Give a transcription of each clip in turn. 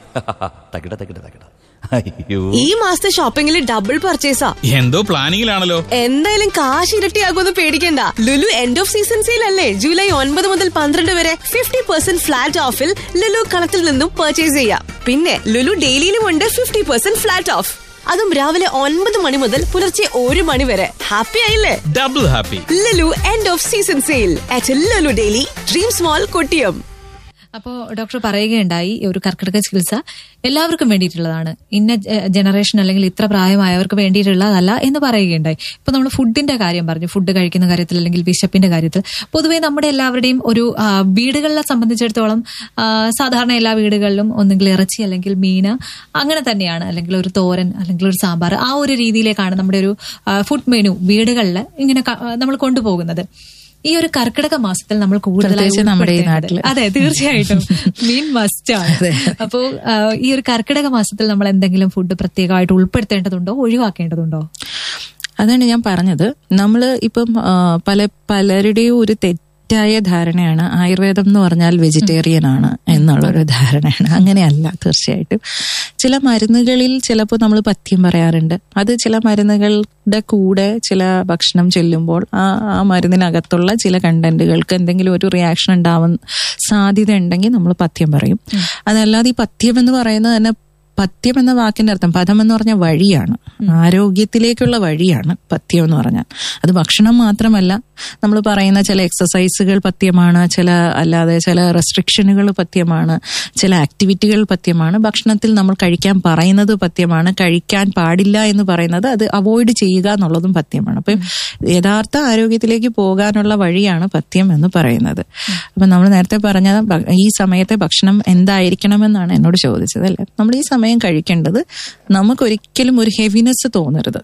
തകിട തകിട തകിട അയ്യോ ഈ മാസത്തെ ഷോപ്പിംഗിൽ ഡബിൾ പർച്ചേസാ എന്തോ പ്ലാനിങ്ങിലാണല്ലോ എന്തായാലും കാശ് ഇരട്ടിയാകുമെന്ന് പേടിക്കണ്ട Lulu end of season sale അല്ലേ ജൂലൈ ഒൻപത് മുതൽ പന്ത്രണ്ട് വരെ ഫിഫ്റ്റി പെർസെന്റ് ഫ്ലാറ്റ് ഓഫിൽ ലുലു കളത്തിൽ നിന്നും പർച്ചേസ് ചെയ്യാം പിന്നെ ലുലു ഡെയിലിയിലും ഉണ്ട് ഫിഫ്റ്റി പെർസെന്റ് ഫ്ലാറ്റ് ഓഫ് അതും രാവിലെ ഒൻപത് മണി മുതൽ പുലർച്ചെ ഒരു മണി വരെ ഹാപ്പി ആയില്ലേ double happy Lulu end of season sale at Lulu daily dream small Kottiyam അപ്പോൾ ഡോക്ടർ പറയുകയുണ്ടായി ഈ ഒരു കർക്കിടക ചികിത്സ എല്ലാവർക്കും വേണ്ടിയിട്ടുള്ളതാണ് ഇന്ന ജ- ജനറേഷൻ അല്ലെങ്കിൽ ഇത്ര പ്രായമായവർക്ക് വേണ്ടിയിട്ടുള്ളതല്ല എന്ന് പറയുകയുണ്ടായി ഇപ്പൊ നമ്മൾ ഫുഡിന്റെ കാര്യം പറഞ്ഞു ഫുഡ് കഴിക്കുന്ന കാര്യത്തിൽ അല്ലെങ്കിൽ വിശപ്പിന്റെ കാര്യത്തിൽ പൊതുവെ നമ്മുടെ എല്ലാവരുടെയും ഒരു ആ, വീടുകളെ സംബന്ധിച്ചിടത്തോളം ആ, സാധാരണ എല്ലാ വീടുകളിലും ഒന്നുകിൽ ഇറച്ചി അല്ലെങ്കിൽ മീന് അങ്ങനെ തന്നെയാണ് അല്ലെങ്കിൽ ഒരു തോരൻ അല്ലെങ്കിൽ ഒരു സാമ്പാർ ആ ഒരു രീതിയിലേക്കാണ് നമ്മുടെ ഒരു ഫുഡ് മെനു വീടുകളിൽ ഇങ്ങനെ ക- നമ്മൾ കൊണ്ടുപോകുന്നത് ഈ ഒരു കർക്കിടക മാസത്തിൽ നമ്മൾ കൂടുതലായി പ്രത്യേകിച്ച് നമ്മുടെ ഈ ഉൾപ്പെടുത്തേണ്ടത്. നാട്ടില്. അതെ തീർച്ചയായിട്ടും മീൻ മസ്റ്റ് ആണ് അപ്പോ ആ, ഈ ഒരു കർക്കിടക മാസത്തിൽ നമ്മൾ എന്തെങ്കിലും ഫുഡ് പ്രത്യേകമായിട്ട് ഉൾപ്പെടുത്തേണ്ടതുണ്ടോ ഒഴിവാക്കേണ്ടതുണ്ടോ അതാണ് ഞാൻ പറഞ്ഞത് നമ്മൾ ഇപ്പം ആ, പല പലരുടെയും ഒരു തെറ്റായ ധാരണയാണ് ആയുർവേദം എന്ന് പറഞ്ഞാൽ വെജിറ്റേറിയൻ ആണ് എന്നുള്ളൊരു ധാരണയാണ് അങ്ങനെയല്ല തീർച്ചയായിട്ടും ചില മരുന്നുകളിൽ ചിലപ്പോൾ നമ്മൾ പഥ്യം പറയാറുണ്ട് അത് ചില മരുന്നുകളുടെ കൂടെ ചില ഭക്ഷണം ചെല്ലുമ്പോൾ ആ ആ മരുന്നിനകത്തുള്ള ചില കണ്ടന്റുകൾക്ക് എന്തെങ്കിലും ഒരു റിയാക്ഷൻ ഉണ്ടാവാൻ സാധ്യത ഉണ്ടെങ്കിൽ നമ്മൾ പഥ്യം പറയും അതല്ലാതെ ഈ പഥ്യം എന്ന് പറയുന്നത് തന്നെ പഥ്യം എന്ന വാക്കിന്റെ അർത്ഥം പദം എന്ന് പറഞ്ഞ വഴിയാണ് ആരോഗ്യത്തിലേക്കുള്ള വഴിയാണ് പഥ്യം എന്ന് പറഞ്ഞാൽ അത് ഭക്ഷണം മാത്രമല്ല നമ്മൾ പറയുന്ന ചില എക്സസൈസുകൾ പഥ്യമാണ് ചില അല്ലാതെ ചില റെസ്ട്രിക്ഷനുകൾ പഥ്യമാണ് ചില ആക്ടിവിറ്റികൾ പഥ്യമാണ് ഭക്ഷണത്തിൽ നമ്മൾ കഴിക്കാൻ പറയുന്നത് പഥ്യമാണ് കഴിക്കാൻ പാടില്ല എന്ന് പറയുന്നത് അത് അവോയ്ഡ് ചെയ്യുക എന്നുള്ളതും പഥ്യമാണ് അപ്പൊ യഥാർത്ഥ ആരോഗ്യത്തിലേക്ക് പോകാനുള്ള വഴിയാണ് പഥ്യം എന്ന് പറയുന്നത് അപ്പൊ നമ്മൾ നേരത്തെ പറഞ്ഞ ഭ- ഈ സമയത്തെ ഭക്ഷണം എന്തായിരിക്കണമെന്നാണ് എന്നോട് ചോദിച്ചത് അല്ലേ നമ്മൾ ഈ സമയം കഴിക്കേണ്ടത് നമുക്കൊരിക്കലും ഒരു ഹെവിനെസ് തോന്നരുത്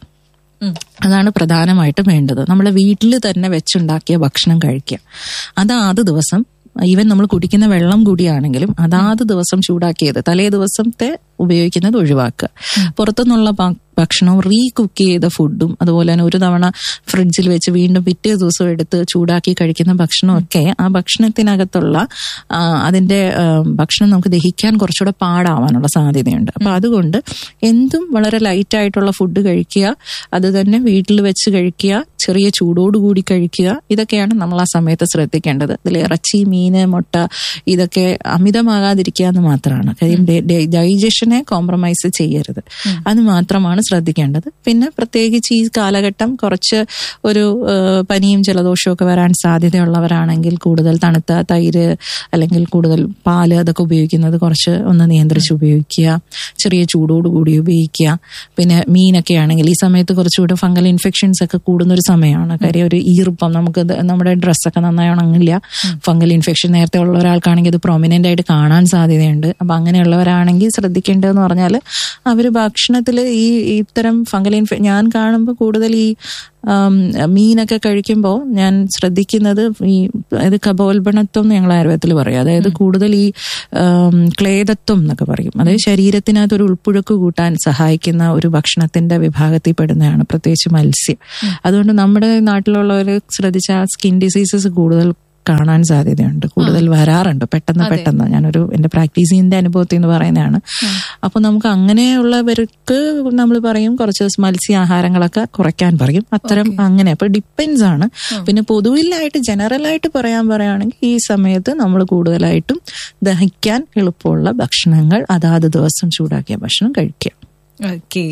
അതാണ് പ്രധാനമായിട്ടും വേണ്ടത് നമ്മുടെ വീട്ടിൽ തന്നെ വെച്ചുണ്ടാക്കിയ ഭക്ഷണം കഴിക്കുക അതാത് ദിവസം ഈവൻ നമ്മൾ കുടിക്കുന്ന വെള്ളം കൂടിയാണെങ്കിലും അതാത് ദിവസം ചൂടാക്കിയത് തലേ ദിവസത്തെ ഉപയോഗിക്കുന്നത് ഒഴിവാക്കുക പുറത്തുനിന്നുള്ള ഭ- ഭക്ഷണവും റീ കുക്ക് ചെയ്ത ഫുഡും അതുപോലെ തന്നെ ഒരു തവണ ഫ്രിഡ്ജിൽ വെച്ച് വീണ്ടും പിറ്റേ ദിവസം എടുത്ത് ചൂടാക്കി കഴിക്കുന്ന ഭക്ഷണമൊക്കെ ആ ഭക്ഷണത്തിനകത്തുള്ള ആ, അതിന്റെ ആ, ഭക്ഷണം നമുക്ക് ദഹിക്കാൻ കുറച്ചുകൂടെ പാടാവാനുള്ള സാധ്യതയുണ്ട് അപ്പൊ അതുകൊണ്ട് എന്തും വളരെ ലൈറ്റ് ആയിട്ടുള്ള ഫുഡ് കഴിക്കുക അത് തന്നെ വീട്ടിൽ വെച്ച് കഴിക്കുക ചെറിയ ചൂടോടുകൂടി കഴിക്കുക ഇതൊക്കെയാണ് നമ്മൾ ആ സമയത്ത് ശ്രദ്ധിക്കേണ്ടത് ഇതിൽ ഇറച്ചി മീന് മുട്ട ഇതൊക്കെ അമിതമാകാതിരിക്കുക എന്ന് മാത്രമാണ് കാര്യം ഡൈജഷനെ കോംപ്രമൈസ് ചെയ്യരുത് അത് മാത്രമാണ് ശ്രദ്ധിക്കേണ്ടത് പിന്നെ പ്രത്യേകിച്ച് ഈ കാലഘട്ടം കുറച്ച് ഒരു ആ, പനിയും ജലദോഷവും ഒക്കെ വരാൻ സാധ്യതയുള്ളവരാണെങ്കിൽ കൂടുതൽ തണുത്ത തൈര് അല്ലെങ്കിൽ കൂടുതൽ പാല് അതൊക്കെ ഉപയോഗിക്കുന്നത് കുറച്ച് ഒന്ന് നിയന്ത്രിച്ച് ഉപയോഗിക്കുക ചെറിയ ചൂടോടുകൂടി ഉപയോഗിക്കുക പിന്നെ മീനൊക്കെ ആണെങ്കിൽ ഈ സമയത്ത് കുറച്ചുകൂടെ ഫംഗൽ ഇൻഫെക്ഷൻസ് ഒക്കെ കൂടുന്ന ഒരു സമയമാണ് കാര്യം ഒരു ഈർപ്പം നമുക്ക് ഇത് നമ്മുടെ ഡ്രസ്സൊക്കെ നന്നായി ഉണങ്ങില്ല ഫംഗൽ ഇൻഫെക്ഷൻ നേരത്തെ ഉള്ള ഒരാൾക്കാണെങ്കിൽ ഇത് പ്രൊമിനന്റ് ആയിട്ട് കാണാൻ സാധ്യതയുണ്ട് അപ്പൊ അങ്ങനെയുള്ളവരാണെങ്കിൽ ശ്രദ്ധിക്കേണ്ടതെന്ന് പറഞ്ഞാൽ അവർ ഭക്ഷണത്തിൽ ഈ ഇത്തരം ഫംഗൽ ഇൻഫെ ഞാൻ കാണുമ്പോൾ കൂടുതൽ ഈ ആം, മീനൊക്കെ കഴിക്കുമ്പോൾ ഞാൻ ശ്രദ്ധിക്കുന്നത് ഈ അതായത് കപോൽബണത്വം എന്ന് ഞങ്ങൾ ആയുർവേദത്തിൽ പറയും അതായത് കൂടുതൽ ഈ ആം, ക്ലേദത്വം എന്നൊക്കെ പറയും അതായത് ശരീരത്തിനകത്ത് ഒരു ഉൾപ്പുഴക്ക് കൂട്ടാൻ സഹായിക്കുന്ന ഒരു ഭക്ഷണത്തിന്റെ വിഭാഗത്തിൽ പെടുന്നതാണ് പ്രത്യേകിച്ച് മത്സ്യം അതുകൊണ്ട് നമ്മുടെ നാട്ടിലുള്ളവർ ശ്രദ്ധിച്ച സ്കിൻ ഡിസീസസ് കൂടുതൽ കാണാൻ സാധ്യതയുണ്ട് കൂടുതൽ വരാറുണ്ട് പെട്ടെന്ന് പെട്ടെന്ന് ഞാനൊരു എന്റെ പ്രാക്ടീസിന്റെ അനുഭവത്തിൽ നിന്ന് പറയുന്നതാണ് അപ്പൊ നമുക്ക് അങ്ങനെയുള്ളവർക്ക് നമ്മൾ പറയും കുറച്ച് മത്സ്യാഹാരങ്ങളൊക്കെ കുറയ്ക്കാൻ പറയും അത്തരം അങ്ങനെ അപ്പൊ ഡിപ്പെൻസ് ആണ് പിന്നെ പൊതുവിലായിട്ട് ജനറൽ ആയിട്ട് പറയാൻ പറയുകയാണെങ്കിൽ ഈ സമയത്ത് നമ്മൾ കൂടുതലായിട്ടും ദഹിക്കാൻ എളുപ്പമുള്ള ഭക്ഷണങ്ങൾ അതാത് ദിവസം ചൂടാക്കിയ ഭക്ഷണം കഴിക്കുക ഓക്കെ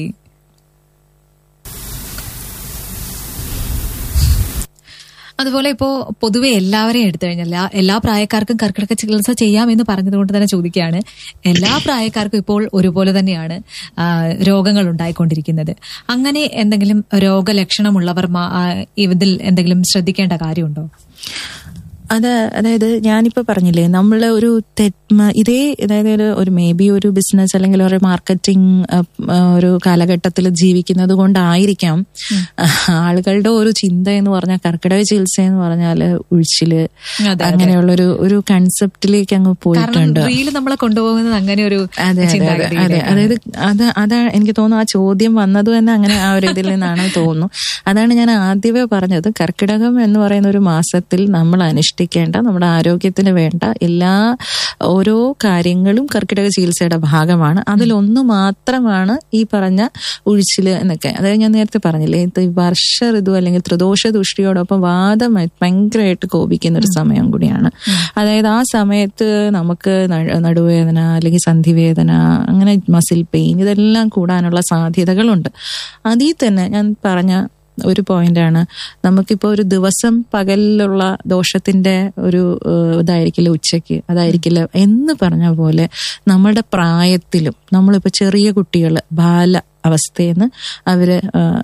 അതുപോലെ ഇപ്പോ പൊതുവെ എല്ലാവരെയും എടുത്തു കഴിഞ്ഞാൽ എല്ലാ- എല്ലാ പ്രായക്കാർക്കും കർക്കിടക ചികിത്സ ചെയ്യാം എന്ന് പറഞ്ഞതുകൊണ്ട് തന്നെ ചോദിക്കുകയാണ് എല്ലാ പ്രായക്കാർക്കും ഇപ്പോൾ ഒരുപോലെ തന്നെയാണ് ആ, രോഗങ്ങൾ ഉണ്ടായിക്കൊണ്ടിരിക്കുന്നത് അങ്ങനെ എന്തെങ്കിലും രോഗലക്ഷണമുള്ളവർ മാ- ആ, ഇതിൽ എന്തെങ്കിലും ശ്രദ്ധിക്കേണ്ട കാര്യമുണ്ടോ അത് അതായത് ഞാനിപ്പോ പറഞ്ഞില്ലേ നമ്മൾ ഒരു തെ- മ- ഇതേ അതായത് ഒരു ഒരു മേ ബി ഒരു ബിസിനസ് അല്ലെങ്കിൽ ഒരു മാർക്കറ്റിംഗ് ഒരു കാലഘട്ടത്തിൽ ജീവിക്കുന്നത് കൊണ്ടായിരിക്കാം ആളുകളുടെ ഒരു ചിന്ത എന്ന് പറഞ്ഞാൽ കർക്കിടക ചികിത്സ എന്ന് പറഞ്ഞാല് ഉഴിച്ചില് അതെ. അങ്ങനെയുള്ള ഒരു ഒരു കൺസെപ്റ്റിലേക്ക് അങ്ങ് കാരണം പോയിട്ടുണ്ട് റീല് നമ്മളെ കൊണ്ടുപോകുന്നത് അങ്ങനെ ഒരു അതെ അതെ അതെ അതെ ചിന്താഗതിയിലേക്കാണ്. അതായത് അത് അതാ എനിക്ക് തോന്നുന്നു ആ ചോദ്യം വന്നത് തന്നെ അങ്ങനെ ആ ഒരു ഇതിൽ നിന്നാണ് തോന്നുന്നു അതാണ് ഞാൻ ആദ്യമേ പറഞ്ഞത് കർക്കിടകം എന്ന് പറയുന്ന ഒരു മാസത്തിൽ നമ്മൾ അനുഷ്ഠിക്കുന്ന ശ്രദ്ധിക്കേണ്ട നമ്മുടെ ആരോഗ്യത്തിന് വേണ്ട എല്ലാ ഓരോ കാര്യങ്ങളും കർക്കിടക ചികിത്സയുടെ ഭാഗമാണ് അതിലൊന്ന് മാത്രമാണ് ഈ പറഞ്ഞ ഉഴിച്ചില് എന്നൊക്കെ അതായത് ഞാൻ നേരത്തെ പറഞ്ഞില്ലേ ഇത് ഈ വർഷ ഋതു അല്ലെങ്കിൽ ത്രിദോഷ ദുഷ്ടിയോടൊപ്പം വാദം ഭയങ്കരമായിട്ട് കോപിക്കുന്ന ഒരു സമയം കൂടിയാണ് അതായത് ആ സമയത്ത് നമുക്ക് ന- നടുവേദന അല്ലെങ്കിൽ സന്ധിവേദന അങ്ങനെ മസിൽ പെയിൻ ഇതെല്ലാം കൂടാനുള്ള സാധ്യതകളുണ്ട് അതിൽ തന്നെ ഞാൻ പറഞ്ഞ ഒരു പോയിന്റാണ് നമുക്കിപ്പോൾ ഒരു ദിവസം പകലിലുള്ള ദോഷത്തിന്റെ ഒരു ഏഹ്, ഇതായിരിക്കില്ല ഉച്ചയ്ക്ക് അതായിരിക്കില്ല എന്ന് പറഞ്ഞ പോലെ നമ്മുടെ പ്രായത്തിലും നമ്മളിപ്പോൾ ചെറിയ കുട്ടികൾ ബാല അവസ്ഥയിൽ നിന്ന് അവര്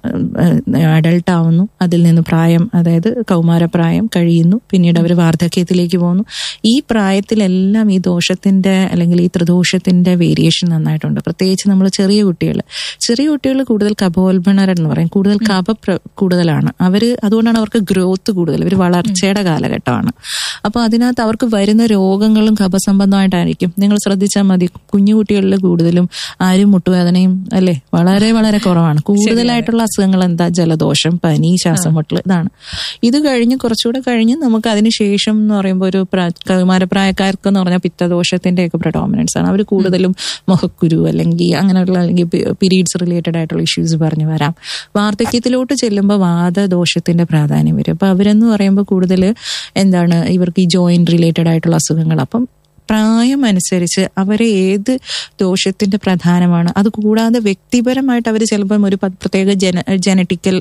അഡൾട്ട് ആവുന്നു അതിൽ നിന്ന് പ്രായം അതായത് കൗമാരപ്രായം കഴിയുന്നു പിന്നീട് അവർ വാർദ്ധക്യത്തിലേക്ക് പോകുന്നു ഈ പ്രായത്തിലെല്ലാം ഈ ദോഷത്തിന്റെ അല്ലെങ്കിൽ ഈ ത്രിദോഷത്തിന്റെ വേരിയേഷൻ നന്നായിട്ടുണ്ട് പ്രത്യേകിച്ച് നമ്മൾ ചെറിയ കുട്ടികൾ ചെറിയ കുട്ടികൾ കൂടുതൽ കപോത്ഭണരെന്ന് പറയും കൂടുതൽ കപ പ്ര- കൂടുതലാണ് അവര് അതുകൊണ്ടാണ് അവർക്ക് ഗ്രോത്ത് കൂടുതൽ ഇവർ വളർച്ചയുടെ കാലഘട്ടമാണ് അപ്പൊ അതിനകത്ത് അവർക്ക് വരുന്ന രോഗങ്ങളും കപസംബന്ധമായിട്ടായിരിക്കും നിങ്ങൾ ശ്രദ്ധിച്ചാൽ മതി കുഞ്ഞു കുട്ടികളിൽ കൂടുതലും ആരും മുട്ടുവേദനയും അല്ലേ വളരെ വളരെ കുറവാണ് കൂടുതലായിട്ടുള്ള അസുഖങ്ങൾ എന്താ ജലദോഷം പനി ശ്വാസം മുട്ടൽ ഇതാണ് ഇത് കഴിഞ്ഞ് കുറച്ചുകൂടെ കഴിഞ്ഞ് നമുക്ക് അതിന് ശേഷം എന്ന് പറയുമ്പോൾ ഒരു പ്ര- കൗമാരപ്രായക്കാർക്ക് എന്ന് പറഞ്ഞാൽ പിത്തദോഷത്തിന്റെ ഒക്കെ പ്രഡോമിനൻസ് ആണ് അവർ കൂടുതലും മുഖക്കുരു അല്ലെങ്കിൽ അങ്ങനെയുള്ള അല്ലെങ്കിൽ പീരീഡ്സ് റിലേറ്റഡ് ആയിട്ടുള്ള ഇഷ്യൂസ് പറഞ്ഞു വരാം വാർദ്ധക്യത്തിലോട്ട് ചെല്ലുമ്പോൾ വാദദോഷത്തിന്റെ പ്രാധാന്യം വരും അപ്പൊ അവരെന്ന് പറയുമ്പോൾ കൂടുതൽ എന്താണ് ഇവർക്ക് ഈ ജോയിന്റ് റിലേറ്റഡ് ആയിട്ടുള്ള അസുഖങ്ങൾ അപ്പം പ്രായം അനുസരിച്ച് അവരെ ഏത് ദോഷത്തിന്റെ പ്രധാനമാണ് അത് കൂടാതെ വ്യക്തിപരമായിട്ട് അവർ ചിലപ്പം ഒരു പ- പ്രത്യേക ജന ജനറ്റിക്കൽ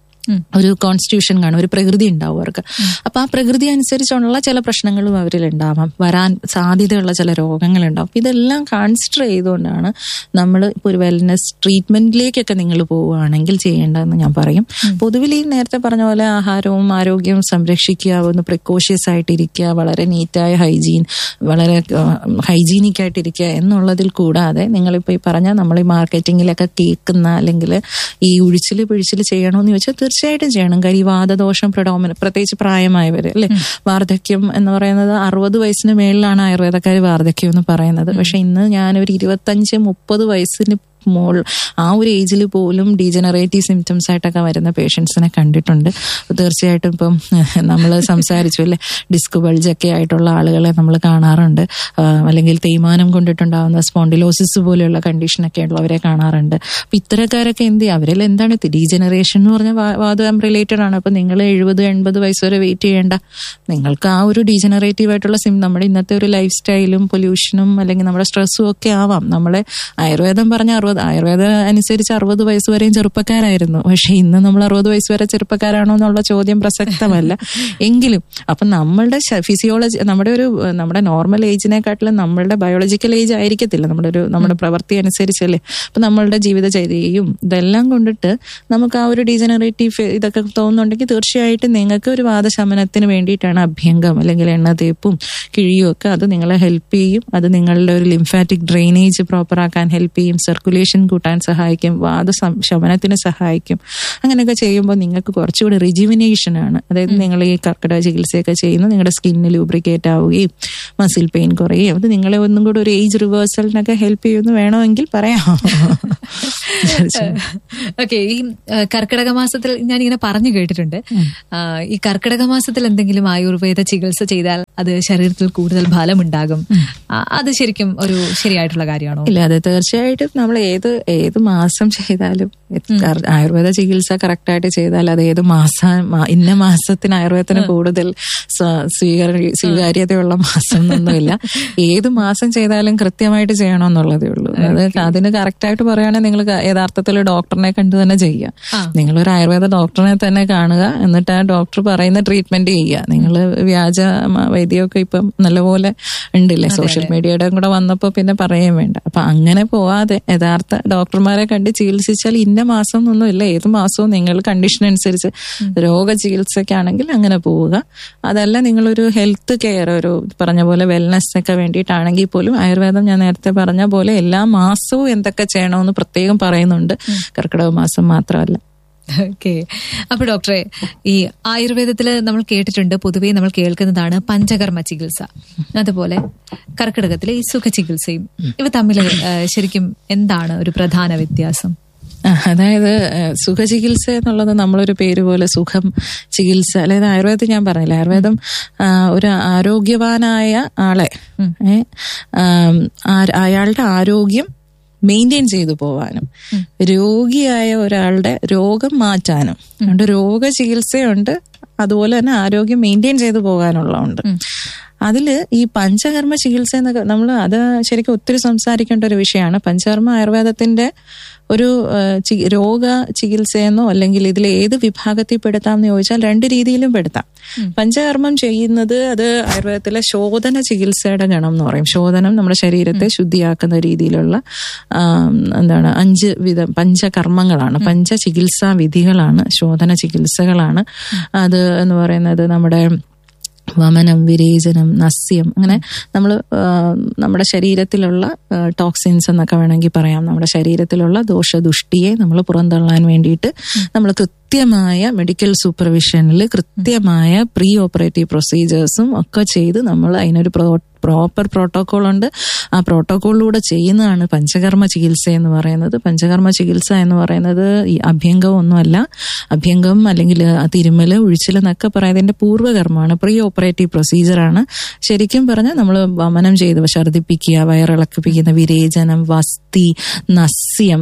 ഒരു കോൺസ്റ്റിറ്റ്യൂഷൻ കാണും ഒരു പ്രകൃതി ഉണ്ടാവും അവർക്ക് അപ്പൊ ആ പ്രകൃതി അനുസരിച്ചുള്ള ചില പ്രശ്നങ്ങളും അവരിൽ ഉണ്ടാവാം വരാൻ സാധ്യതയുള്ള ചില രോഗങ്ങൾ ഉണ്ടാവും അപ്പൊ ഇതെല്ലാം കൺസിഡർ ചെയ്തുകൊണ്ടാണ് നമ്മൾ ഇപ്പോൾ ഒരു വെൽനെസ് ട്രീറ്റ്മെന്റിലേക്കൊക്കെ നിങ്ങൾ പോവുകയാണെങ്കിൽ ചെയ്യേണ്ടതെന്ന് ഞാൻ പറയും പൊതുവിൽ ഈ നേരത്തെ പറഞ്ഞ പോലെ ആഹാരവും ആരോഗ്യവും സംരക്ഷിക്കുക ഒന്ന് പ്രിക്കോഷ്യസ് ആയിട്ടിരിക്കുക വളരെ നീറ്റായ ഹൈജീൻ വളരെ ഹൈജീനിക് ആയിട്ടിരിക്കുക എന്നുള്ളതിൽ കൂടാതെ നിങ്ങളിപ്പോൾ ഈ പറഞ്ഞ നമ്മൾ ഈ മാർക്കറ്റിങ്ങിലൊക്കെ കേൾക്കുന്ന അല്ലെങ്കിൽ ഈ ഉഴിച്ചിൽ പിഴിച്ചിൽ ചെയ്യണമെന്ന് ചോദിച്ചാൽ തീർച്ചയായിട്ടും ചെയ്യണം കാര്യം ഈ വാദദോഷം പ്രഡോമിന പ്രത്യേകിച്ച് പ്രായമായവർ അല്ലെ വാർദ്ധക്യം എന്ന് പറയുന്നത് അറുപത് വയസ്സിന് മേളിലാണ് ആയുർവേദക്കാർ വാർദ്ധക്യം എന്ന് പറയുന്നത് പക്ഷെ ഇന്ന് ഞാനൊരു ഇരുപത്തഞ്ച് മുപ്പത് വയസ്സിന് മോൾ ആ ഒരു ഏജിൽ പോലും ഡീജനറേറ്റീവ് സിംറ്റംസ് ആയിട്ടൊക്കെ വരുന്ന പേഷ്യൻസിനെ കണ്ടിട്ടുണ്ട് അപ്പൊ തീർച്ചയായിട്ടും ഇപ്പം നമ്മൾ സംസാരിച്ചു അല്ലെ ഡിസ്ക് ബൾജ് ഒക്കെ ആയിട്ടുള്ള ആളുകളെ നമ്മൾ കാണാറുണ്ട് ആ, അല്ലെങ്കിൽ തേയ്മാനം കൊണ്ടിട്ടുണ്ടാകുന്ന സ്പോണ്ടിലോസിസ് പോലെയുള്ള കണ്ടീഷനൊക്കെ ഉള്ളവരെ കാണാറുണ്ട് അപ്പൊ ഇത്തരക്കാരൊക്കെ എന്ത് ചെയ്യും അവരിൽ എന്താണ് ഡീജനറേഷൻ എന്ന് പറഞ്ഞാൽ വാദം റിലേറ്റഡ് ആണ് അപ്പൊ നിങ്ങൾ എഴുപത് എൺപത് വയസ്സ് വരെ വെയിറ്റ് ചെയ്യേണ്ട നിങ്ങൾക്ക് ആ ഒരു ഡീജനറേറ്റീവ് ആയിട്ടുള്ള സിം നമ്മുടെ ഇന്നത്തെ ഒരു ലൈഫ് സ്റ്റൈലും പൊല്യൂഷനും അല്ലെങ്കിൽ നമ്മുടെ സ്ട്രെസ്സും ഒക്കെ ആവാം നമ്മളെ ആയുർവേദം പറഞ്ഞ അറുപത് ആയുർവേദം അനുസരിച്ച് അറുപത് വയസ്സ് വരെയും ചെറുപ്പക്കാരായിരുന്നു പക്ഷെ ഇന്ന് നമ്മൾ അറുപത് വയസ്സ് വരെ ചെറുപ്പക്കാരാണോ എന്നുള്ള ചോദ്യം പ്രസക്തമല്ല എങ്കിലും അപ്പൊ നമ്മളുടെ ഫിസിയോളജി നമ്മുടെ ഒരു ഏഹ്, നമ്മുടെ നോർമൽ ഏജിനെക്കാട്ടിലും നമ്മളുടെ ബയോളജിക്കൽ ഏജ് ആയിരിക്കത്തില്ല നമ്മുടെ ഒരു നമ്മുടെ പ്രവൃത്തി അനുസരിച്ചല്ലേ അപ്പൊ നമ്മളുടെ ജീവിതചര്യയും ഇതെല്ലാം കൊണ്ടിട്ട് നമുക്ക് ആ ഒരു ഡീജനറേറ്റീവ് ഇതൊക്കെ തോന്നുന്നുണ്ടെങ്കിൽ തീർച്ചയായിട്ടും നിങ്ങൾക്ക് ഒരു വാദശമനത്തിന് വേണ്ടിയിട്ടാണ് അഭ്യംഗം അല്ലെങ്കിൽ എണ്ണ തേപ്പും കിഴിയും ഒക്കെ അത് നിങ്ങളെ ഹെൽപ്പ് ചെയ്യും അത് നിങ്ങളുടെ ഒരു ലിംഫാറ്റിക് ഡ്രെയിനേജ് പ്രോപ്പർ ആക്കാൻ ഹെൽപ്പ് ചെയ്യും സർക്കുലേഷൻ കൂട്ടാൻ സഹായിക്കും വാദ സം- ശമനത്തിന് സഹായിക്കും അങ്ങനെയൊക്കെ ചെയ്യുമ്പോൾ നിങ്ങൾക്ക് കുറച്ചുകൂടി റിജുവിനേഷൻ ആണ് അതായത് നിങ്ങൾ ഈ കർക്കിടക ചികിത്സയൊക്കെ ചെയ്യുന്നു നിങ്ങളുടെ സ്കിന്നിൽ ലൂബ്രിക്കേറ്റ് ആവുകയും മസിൽ പെയിൻ കുറയുകയും അത് നിങ്ങളെ ഒന്നും കൂടി ഒരു ഏജ് റിവേഴ്സലിനൊക്കെ ഹെൽപ്പ് ചെയ്യുമെന്ന് വേണമെങ്കിൽ പറയാം ഓക്കെ ഈ ആ, കർക്കിടക മാസത്തിൽ ഞാൻ ഇങ്ങനെ പറഞ്ഞു കേട്ടിട്ടുണ്ട് ആ, ഈ കർക്കിടക മാസത്തിൽ എന്തെങ്കിലും ആയുർവേദ ചികിത്സ ചെയ്താൽ അത് ശരീരത്തിൽ കൂടുതൽ ഫലമുണ്ടാകും ആ, അത് ശരിക്കും ഒരു ശരിയായിട്ടുള്ള കാര്യമാണോ ഇല്ല അത് തീർച്ചയായിട്ടും നമ്മൾ ഏത് ഏത് മാസം ചെയ്താലും കർ- ആയുർവേദ ചികിത്സ കറക്റ്റ് ആയിട്ട് ചെയ്താൽ അത് ഏത് മാസം മാ- ഇന്ന മാസത്തിന് ആയുർവേദത്തിന് കൂടുതൽ സ്വ- സ്വീകാര്യ സ്വീകാര്യതയുള്ള മാസം എന്നൊന്നുമില്ല ഏത് മാസം ചെയ്താലും കൃത്യമായിട്ട് ചെയ്യണമെന്നുള്ളതേ ഉള്ളൂ അത് അതിന് കറക്റ്റ് ആയിട്ട് പറയുകയാണെങ്കിൽ നിങ്ങൾ യഥാർത്ഥത്തിൽ ഡോക്ടറിനെ കണ്ടു തന്നെ ചെയ്യുക നിങ്ങളൊരു ആയുർവേദ ഡോക്ടറിനെ തന്നെ കാണുക എന്നിട്ട് ആ ഡോക്ടർ പറയുന്ന ട്രീറ്റ്മെന്റ് ചെയ്യുക നിങ്ങൾ വ്യാജ മ- വൈദ്യമൊക്കെ ഇപ്പം നല്ലപോലെ ഉണ്ടല്ലേ സോഷ്യൽ മീഡിയയുടെ കൂടെ വന്നപ്പോൾ പിന്നെ പറയുകയും വേണ്ട അപ്പൊ അങ്ങനെ പോവാതെ യഥാർത്ഥ ഡോക്ടർമാരെ കണ്ട് ചികിത്സിച്ചാൽ ഇന്ന മാസം എന്നൊന്നും ഇല്ല ഏത് മാസവും നിങ്ങൾ കണ്ടീഷൻ അനുസരിച്ച് രോഗ ചികിത്സയ്ക്കാണെങ്കിൽ അങ്ങനെ പോവുക അതല്ല നിങ്ങളൊരു ഹെൽത്ത് കെയർ ഒരു പറഞ്ഞ പോലെ വെൽനെസ് ഒക്കെ വേണ്ടിയിട്ടാണെങ്കിൽ പോലും ആയുർവേദം ഞാൻ നേരത്തെ പറഞ്ഞ പോലെ എല്ലാ മാസവും എന്തൊക്കെ ചെയ്യണമെന്ന് പ്രത്യേകം പറയുന്നുണ്ട് കർക്കിടക മാസം മാത്രമല്ല ഓക്കെ അപ്പൊ ഡോക്ടറെ ഈ ആയുർവേദത്തിൽ നമ്മൾ കേട്ടിട്ടുണ്ട് പൊതുവേ നമ്മൾ കേൾക്കുന്നതാണ് പഞ്ചകർമ്മ ചികിത്സ അതുപോലെ കർക്കിടകത്തിലെ ഈ സുഖ ചികിത്സയും ഇവ തമ്മിൽ ശരിക്കും എന്താണ് ഒരു പ്രധാന വ്യത്യാസം ആ, അതായത് ഏഹ്, സുഖചികിത്സ എന്നുള്ളത് നമ്മളൊരു പേര് പോലെ സുഖം ചികിത്സ അതായത് ആയുർവേദത്തിൽ ഞാൻ പറഞ്ഞില്ല ആയുർവേദം ആ, ഒരു ആരോഗ്യവാനായ ആളെ ഏ, ആം, ആ- അയാളുടെ ആരോഗ്യം മെയിൻറ്റെയിൻ ചെയ്തു പോവാനും രോഗിയായ ഒരാളുടെ രോഗം മാറ്റാനും അതുകൊണ്ട് രോഗചികിത്സയുണ്ട് അതുപോലെ തന്നെ ആരോഗ്യം മെയിൻറ്റെയിൻ ചെയ്തു പോകാനുള്ളതുണ്ട് അതില് ഈ പഞ്ചകർമ്മ ചികിത്സ എന്നൊക്കെ നമ്മൾ അത് ശരിക്കും ഒത്തിരി സംസാരിക്കേണ്ട ഒരു വിഷയമാണ് പഞ്ചകർമ്മ ആയുർവേദത്തിന്റെ ഒരു ആ, ചി- രോഗ ചികിത്സയെന്നോ അല്ലെങ്കിൽ ഇതിൽ ഏത് വിഭാഗത്തിൽ പെടുത്താം എന്ന് ചോദിച്ചാൽ രണ്ട് രീതിയിലും പെടുത്താം പഞ്ചകർമ്മം ചെയ്യുന്നത് അത് ആയുർവേദത്തിലെ ശോധന ചികിത്സയുടെ ഗണം എന്ന് പറയും ശോധനം നമ്മുടെ ശരീരത്തെ ശുദ്ധിയാക്കുന്ന രീതിയിലുള്ള ആ, എന്താണ് അഞ്ച് വിധം പഞ്ചകർമ്മങ്ങളാണ് പഞ്ച ചികിത്സാ വിധികളാണ് ശോധന ചികിത്സകളാണ് അത് എന്ന് പറയുന്നത് നമ്മുടെ വമനം വിരേചനം നസ്യം അങ്ങനെ നമ്മൾ നമ്മുടെ ശരീരത്തിലുള്ള ടോക്സിൻസ് എന്നൊക്കെ വേണമെങ്കിൽ പറയാം നമ്മുടെ ശരീരത്തിലുള്ള ദോഷദുഷ്ടിയെ നമ്മൾ പുറന്തള്ളാൻ വേണ്ടിയിട്ട് നമ്മൾ കൃത്യമായ മെഡിക്കൽ സൂപ്പർവിഷനിൽ കൃത്യമായ പ്രീ ഓപ്പറേറ്റീവ് പ്രൊസീജിയേഴ്സും ഒക്കെ ചെയ്ത് നമ്മൾ അതിനൊരു പ്രോപ്പർ പ്രോട്ടോകോൾ ഉണ്ട് ആ പ്രോട്ടോകോളിലൂടെ ചെയ്യുന്നതാണ് പഞ്ചകർമ്മ ചികിത്സ എന്ന് പറയുന്നത് പഞ്ചകർമ്മ ചികിത്സ എന്ന് പറയുന്നത് ഈ അഭ്യംഗം ഒന്നുമല്ല അഭ്യംഗം അല്ലെങ്കിൽ തിരുമല് ഉഴിച്ചിൽ എന്നൊക്കെ പറയുന്നതിന്റെ പൂർവ്വകർമ്മമാണ് പ്രീ ഓപ്പറേറ്റീവ് പ്രൊസീജിയറാണ് ശരിക്കും പറഞ്ഞാൽ നമ്മൾ വമനം ചെയ്ത് ഛർദിപ്പിക്കുക വയറിളക്കിപ്പിക്കുന്ന വിരേചനം വസ്തി നസ്യം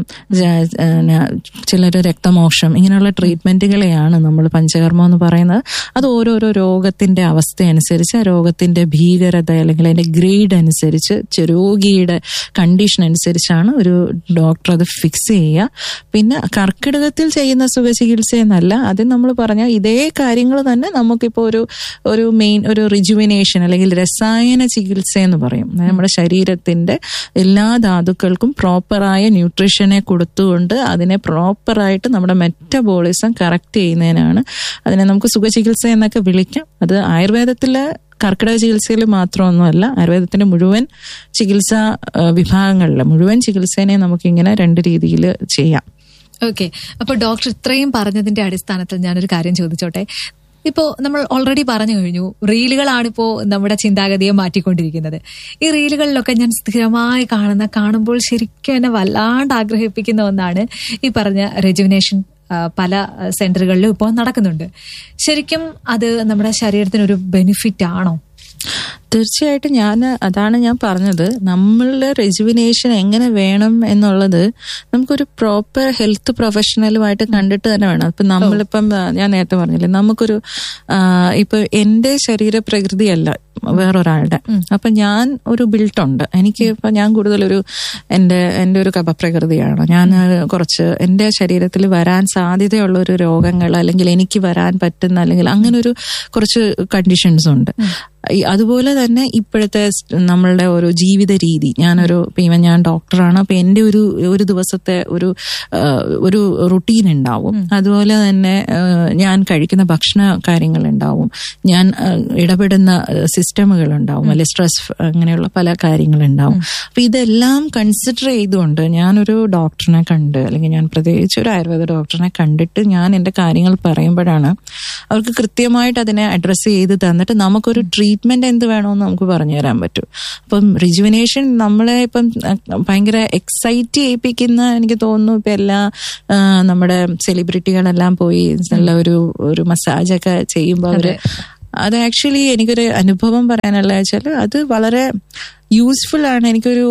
ചിലർ രക്തമോക്ഷം ഇങ്ങനെയുള്ള ട്രീറ്റ്മെന്റുകളെയാണ് നമ്മൾ പഞ്ചകർമ്മം എന്ന് പറയുന്നത് അത് ഓരോരോ രോഗത്തിന്റെ അവസ്ഥ അനുസരിച്ച് ആ രോഗത്തിന്റെ ഭീകരത അല്ലെങ്കിൽ അതിന്റെ ഗ്രേഡ് അനുസരിച്ച് ചെ- രോഗിയുടെ കണ്ടീഷൻ അനുസരിച്ചാണ് ഒരു ഡോക്ടർ അത് ഫിക്സ് ചെയ്യുക പിന്നെ കർക്കിടകത്തിൽ ചെയ്യുന്ന സുഖചികിത്സ എന്നല്ല അതിൽ നമ്മൾ പറഞ്ഞ ഇതേ കാര്യങ്ങൾ തന്നെ നമുക്കിപ്പോൾ ഒരു ഒരു മെയിൻ ഒരു റിജുവിനേഷൻ അല്ലെങ്കിൽ രസായന ചികിത്സ എന്ന് പറയും അതായത് നമ്മുടെ ശരീരത്തിന്റെ എല്ലാ ധാതുക്കൾക്കും പ്രോപ്പറായ ന്യൂട്രീഷനെ കൊടുത്തുകൊണ്ട് അതിനെ പ്രോപ്പറായിട്ട് നമ്മുടെ മെറ്റബോളിസം കറക്റ്റ് ചെയ്യുന്നതിനാണ് അതിനെ നമുക്ക് സുഖചികിത്സ എന്നൊക്കെ വിളിക്കാം അത് ആയുർവേദത്തിലെ കർക്കിടക ചികിത്സയിൽ മാത്രമൊന്നുമല്ല ആയുർവേദത്തിന്റെ മുഴുവൻ ചികിത്സാ വിഭാഗങ്ങളിൽ മുഴുവൻ ചികിത്സേനെ നമുക്കിങ്ങനെ രണ്ട് രീതിയിൽ ചെയ്യാം ഓക്കെ അപ്പൊ ഡോക്ടർ ഇത്രയും പറഞ്ഞതിന്റെ അടിസ്ഥാനത്തിൽ ഞാനൊരു കാര്യം ചോദിച്ചോട്ടെ ഇപ്പോ നമ്മൾ ഓൾറെഡി പറഞ്ഞു കഴിഞ്ഞു റീലുകളാണ് ഇപ്പോ നമ്മുടെ ചിന്താഗതിയെ മാറ്റിക്കൊണ്ടിരിക്കുന്നത് ഈ റീലുകളിലൊക്കെ ഞാൻ സ്ഥിരമായി കാണുന്ന കാണുമ്പോൾ ശരിക്കും എന്നെ വല്ലാണ്ട് ആഗ്രഹിപ്പിക്കുന്ന ഒന്നാണ് ഈ പറഞ്ഞ റെജുവിനേഷൻ പല സെന്ററുകളിലും ഇപ്പോൾ നടക്കുന്നുണ്ട് ശരിക്കും അത് നമ്മുടെ ശരീരത്തിന് ഒരു ബെനിഫിറ്റ് ആണോ തീർച്ചയായിട്ടും ഞാൻ അതാണ് ഞാൻ പറഞ്ഞത് നമ്മളുടെ റെജുവിനേഷൻ എങ്ങനെ വേണം എന്നുള്ളത് നമുക്കൊരു പ്രോപ്പർ ഹെൽത്ത് പ്രൊഫഷണലുമായിട്ട് കണ്ടിട്ട് തന്നെ വേണം ഇപ്പൊ നമ്മളിപ്പം ആ, ഞാൻ നേരത്തെ പറഞ്ഞില്ലേ നമുക്കൊരു ആ, ഇപ്പൊ എന്റെ ശരീരപ്രകൃതിയല്ല വേറൊരാളുടെ അപ്പൊ ഞാൻ ഒരു ബിൽട്ടുണ്ട് എനിക്ക് ഇപ്പൊ ഞാൻ കൂടുതലൊരു എന്റെ എന്റെ ഒരു കപപ്രകൃതിയാണ് ഞാൻ കുറച്ച് എന്റെ ശരീരത്തിൽ വരാൻ സാധ്യതയുള്ള ഒരു രോഗങ്ങൾ അല്ലെങ്കിൽ എനിക്ക് വരാൻ പറ്റുന്ന അല്ലെങ്കിൽ അങ്ങനെ ഒരു കുറച്ച് കണ്ടീഷൻസ് ഉണ്ട് ഈ അതുപോലെ തന്നെ ഇപ്പോഴത്തെ സ് നമ്മളുടെ ഒരു ജീവിത രീതി ഞാനൊരു ഇപ്പൊ ഇവൻ ഞാൻ ഡോക്ടറാണ് അപ്പൊ എന്റെ ഒരു ഒരു ദിവസത്തെ ഒരു ആ, ഒരു റുട്ടീൻ ഉണ്ടാവും അതുപോലെ തന്നെ ആ, ഞാൻ കഴിക്കുന്ന ഭക്ഷണ കാര്യങ്ങൾ ഉണ്ടാവും ഞാൻ ആ, ഇടപെടുന്ന സിസ്റ്റമുകൾ ഉണ്ടാവും അല്ലെ സ്ട്രെസ് അങ്ങനെയുള്ള പല കാര്യങ്ങൾ ഉണ്ടാവും അപ്പൊ ഇതെല്ലാം കൺസിഡർ ചെയ്തുകൊണ്ട് ഞാനൊരു ഡോക്ടറിനെ കണ്ട് അല്ലെങ്കിൽ ഞാൻ പ്രത്യേകിച്ച് ഒരു ആയുർവേദ ഡോക്ടറിനെ കണ്ടിട്ട് ഞാൻ എന്റെ കാര്യങ്ങൾ പറയുമ്പോഴാണ് അവർക്ക് കൃത്യമായിട്ട് അതിനെ അഡ്രസ്സ് ചെയ്ത് തന്നിട്ട് നമുക്കൊരു ട്രീറ്റ്മെന്റ് എന്ത് വേണമെന്ന് നമുക്ക് പറഞ്ഞു തരാൻ പറ്റും അപ്പം റിജുവിനേഷൻ നമ്മളെ ഇപ്പം അഹ് ഭയങ്കര എക്സൈറ്റ് ചെയ്യിപ്പിക്കുന്ന എനിക്ക് തോന്നുന്നു ഇപ്പൊ എല്ലാ ആ, നമ്മുടെ സെലിബ്രിറ്റികളെല്ലാം പോയി നല്ല ഒരു ഒരു മസാജൊക്കെ ചെയ്യുമ്പോൾ അവര് അത് ആക്ച്വലി എനിക്കൊരു അനുഭവം പറയാനുള്ള വെച്ചാൽ അത് വളരെ യൂസ്ഫുൾ ആണ് എനിക്കൊരു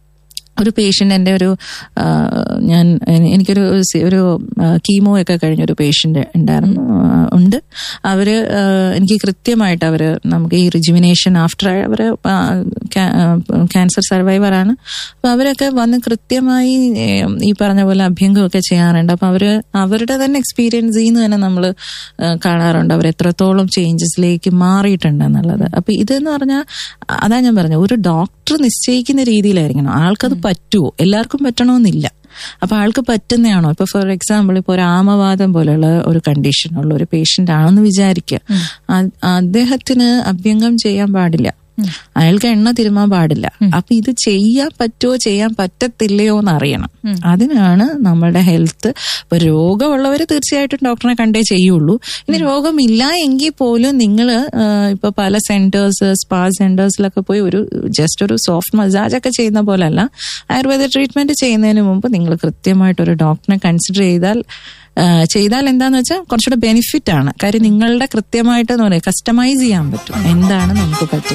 ഒരു പേഷ്യന്റ് എൻ്റെ ഒരു ആ, ഞാൻ എനി- എനിക്കൊരു സി- ഒരു കീമോ ഒക്കെ കഴിഞ്ഞ ഒരു പേഷ്യന്റ് ഉണ്ടായിരുന്നു ആ, ഉണ്ട് അവര് ആ, എനിക്ക് കൃത്യമായിട്ട് അവര് നമുക്ക് ഈ റിജുവിനേഷൻ ആഫ്റ്റർ അവര് ക്യാൻസർ സർവൈവർ ആണ് അപ്പൊ അവരൊക്കെ വന്ന് കൃത്യമായി ഏ, ഈ പറഞ്ഞ പോലെ അഭ്യംഗമൊക്കെ ചെയ്യാറുണ്ട് അപ്പൊ അവര് അവരുടെ തന്നെ എക്സ്പീരിയൻസിൽ നിന്ന് തന്നെ നമ്മൾ കാണാറുണ്ട് അവർ എത്രത്തോളം ചേഞ്ചസിലേക്ക് മാറിയിട്ടുണ്ട് എന്നുള്ളത് അപ്പൊ ഇതെന്ന് പറഞ്ഞാൽ അതാ ഞാൻ പറഞ്ഞത് ഒരു ഡോക്ടർ നിശ്ചയിക്കുന്ന രീതിയിലായിരിക്കണം ആൾക്കത് പറ്റുമോ എല്ലാവർക്കും പറ്റണമെന്നില്ല അപ്പൊ ആൾക്ക് പറ്റുന്നതാണോ ഇപ്പൊ ഫോർ എക്സാമ്പിൾ ഇപ്പൊ ഒരു ആമവാദം പോലെയുള്ള ഒരു കണ്ടീഷൻ ഉള്ള ഒരു പേഷ്യന്റ് ആണെന്ന് വിചാരിക്കുക ആ- അദ്ദേഹത്തിന് അഭ്യംഗം ചെയ്യാൻ പാടില്ല അയാൾക്ക് എണ്ണ തിരുമാൻ പാടില്ല അപ്പൊ ഇത് ചെയ്യാൻ പറ്റുമോ ചെയ്യാൻ പറ്റത്തില്ലയോ എന്ന് അറിയണം അതിനാണ് നമ്മളുടെ ഹെൽത്ത് ഇപ്പൊ രോഗമുള്ളവർ തീർച്ചയായിട്ടും ഡോക്ടറെ കണ്ടേ ചെയ്യുള്ളൂ ഇനി രോഗമില്ല എങ്കിൽ പോലും നിങ്ങൾ ഇപ്പൊ പല സെന്റേഴ്സ് സ്പാ സെന്റേഴ്സിലൊക്കെ പോയി ഒരു ജസ്റ്റ് ഒരു സോഫ്റ്റ് മസാജ് ഒക്കെ ചെയ്യുന്ന പോലല്ല ആയുർവേദ ട്രീറ്റ്മെന്റ് ചെയ്യുന്നതിന് മുമ്പ് നിങ്ങൾ കൃത്യമായിട്ട് ഒരു ഡോക്ടറെ കൺസിഡർ ചെയ്താൽ ആ, ചെയ്താൽ എന്താന്ന് വെച്ചാൽ കുറച്ചുകൂടെ ബെനിഫിറ്റ് ആണ് കാര്യം നിങ്ങളുടെ കൃത്യമായിട്ട് കസ്റ്റമൈസ് ചെയ്യാൻ പറ്റും എന്താണ് നമുക്ക് പറ്റുന്നത്